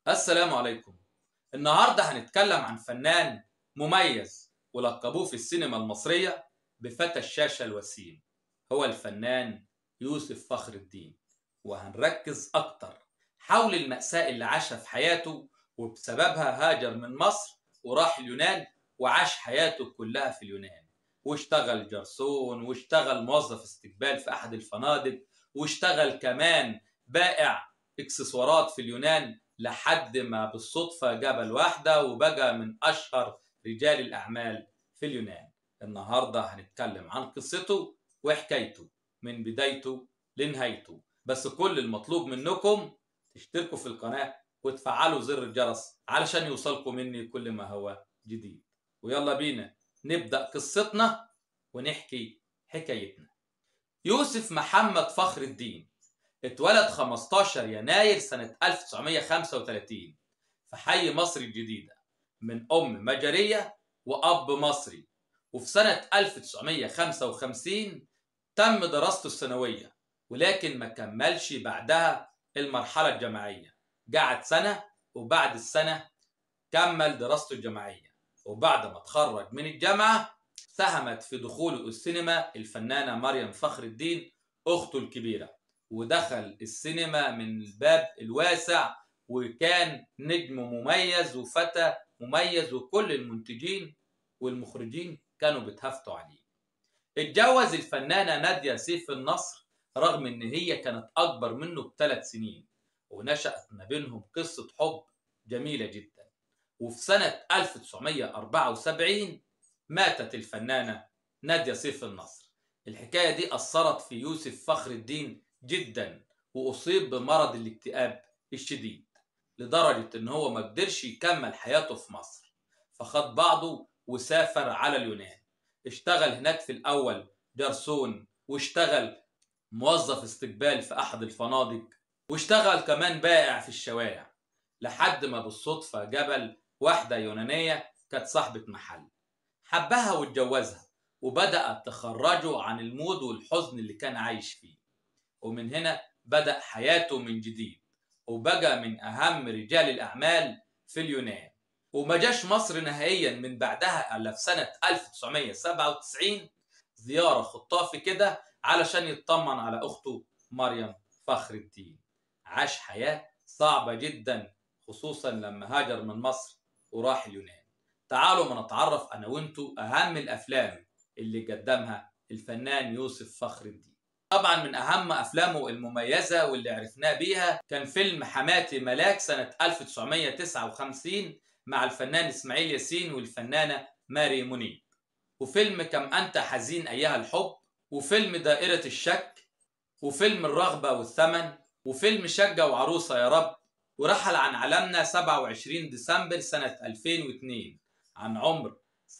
السلام عليكم النهاردة هنتكلم عن فنان مميز ولقبوه في السينما المصرية بفتى الشاشة الوسيم هو الفنان يوسف فخر الدين وهنركز أكتر حول المأساة اللي عاشها في حياته وبسببها هاجر من مصر وراح اليونان وعاش حياته كلها في اليونان واشتغل جرسون واشتغل موظف استقبال في أحد الفنادق واشتغل كمان بائع اكسسوارات في اليونان لحد ما بالصدفة جبل واحدة وبقى من أشهر رجال الأعمال في اليونان النهاردة هنتكلم عن قصته وحكايته من بدايته لنهايته بس كل المطلوب منكم تشتركوا في القناة وتفعلوا زر الجرس علشان يوصلكم مني كل ما هو جديد ويلا بينا نبدأ قصتنا ونحكي حكايتنا يوسف محمد فخر الدين اتولد 15 يناير سنة 1935 في حي مصر الجديدة من أم مجرية وأب مصري وفي سنة 1955 تم دراسته الثانوية ولكن ما كملش بعدها المرحلة الجامعية قعد سنة وبعد السنة كمل دراسته الجامعية وبعد ما اتخرج من الجامعة ساهمت في دخوله السينما الفنانة مريم فخر الدين أخته الكبيرة ودخل السينما من الباب الواسع وكان نجم مميز وفتى مميز وكل المنتجين والمخرجين كانوا بيتهافتوا عليه اتجوز الفنانة نادية سيف النصر رغم ان هي كانت اكبر منه بثلاث سنين ونشأت ما بينهم قصة حب جميلة جدا وفي سنة 1974 ماتت الفنانة نادية سيف النصر الحكاية دي أثرت في يوسف فخر الدين جدا وأصيب بمرض الاكتئاب الشديد لدرجة إن هو ما قدرش يكمل حياته في مصر فخد بعضه وسافر على اليونان اشتغل هناك في الأول جرسون واشتغل موظف استقبال في أحد الفنادق واشتغل كمان بائع في الشوارع لحد ما بالصدفة جبل واحدة يونانية كانت صاحبة محل حبها واتجوزها وبدأت تخرجه عن المود والحزن اللي كان عايش فيه ومن هنا بدأ حياته من جديد وبقى من أهم رجال الأعمال في اليونان وما جاش مصر نهائيا من بعدها إلا في سنة 1997 زيارة خطافي كده علشان يطمن على أخته مريم فخر الدين عاش حياة صعبة جدا خصوصا لما هاجر من مصر وراح اليونان تعالوا ما نتعرف أنا وانتو أهم الأفلام اللي قدمها الفنان يوسف فخر الدين طبعا من أهم أفلامه المميزة واللي عرفناه بيها كان فيلم حماتي ملاك سنة 1959 مع الفنان إسماعيل ياسين والفنانة ماري منيب وفيلم كم أنت حزين أيها الحب وفيلم دائرة الشك وفيلم الرغبة والثمن وفيلم شقة وعروسة يا رب ورحل عن عالمنا 27 ديسمبر سنة 2002 عن عمر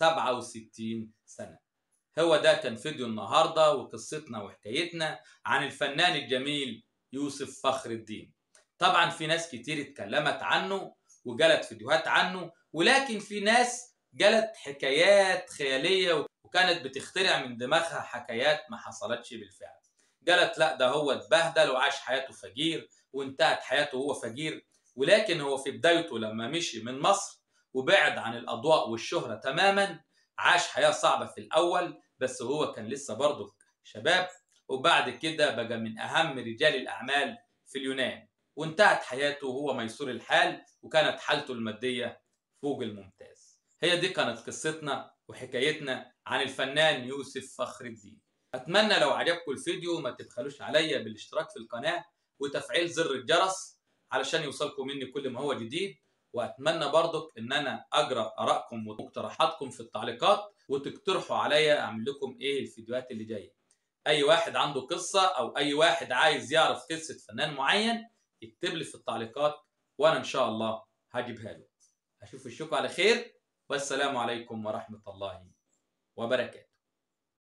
67 سنة هو ده كان فيديو النهاردة وقصتنا وحكايتنا عن الفنان الجميل يوسف فخر الدين طبعا في ناس كتير اتكلمت عنه وجالت فيديوهات عنه ولكن في ناس جالت حكايات خيالية وكانت بتخترع من دماغها حكايات ما حصلتش بالفعل قالت لا ده هو اتبهدل وعاش حياته فقير وانتهت حياته وهو فقير ولكن هو في بدايته لما مشي من مصر وبعد عن الأضواء والشهرة تماما عاش حياة صعبة في الأول بس هو كان لسه برضه شباب وبعد كده بقى من أهم رجال الأعمال في اليونان وانتهت حياته وهو ميسور الحال وكانت حالته المادية فوق الممتاز هي دي كانت قصتنا وحكايتنا عن الفنان يوسف فخر الدين أتمنى لو عجبكم الفيديو ما تبخلوش عليا بالاشتراك في القناة وتفعيل زر الجرس علشان يوصلكم مني كل ما هو جديد واتمنى برضك ان انا اقرا ارائكم ومقترحاتكم في التعليقات وتقترحوا عليا اعمل لكم ايه الفيديوهات اللي جايه اي واحد عنده قصه او اي واحد عايز يعرف قصه فنان معين يكتب لي في التعليقات وانا ان شاء الله هجيبها له اشوف وشكم على خير والسلام عليكم ورحمه الله وبركاته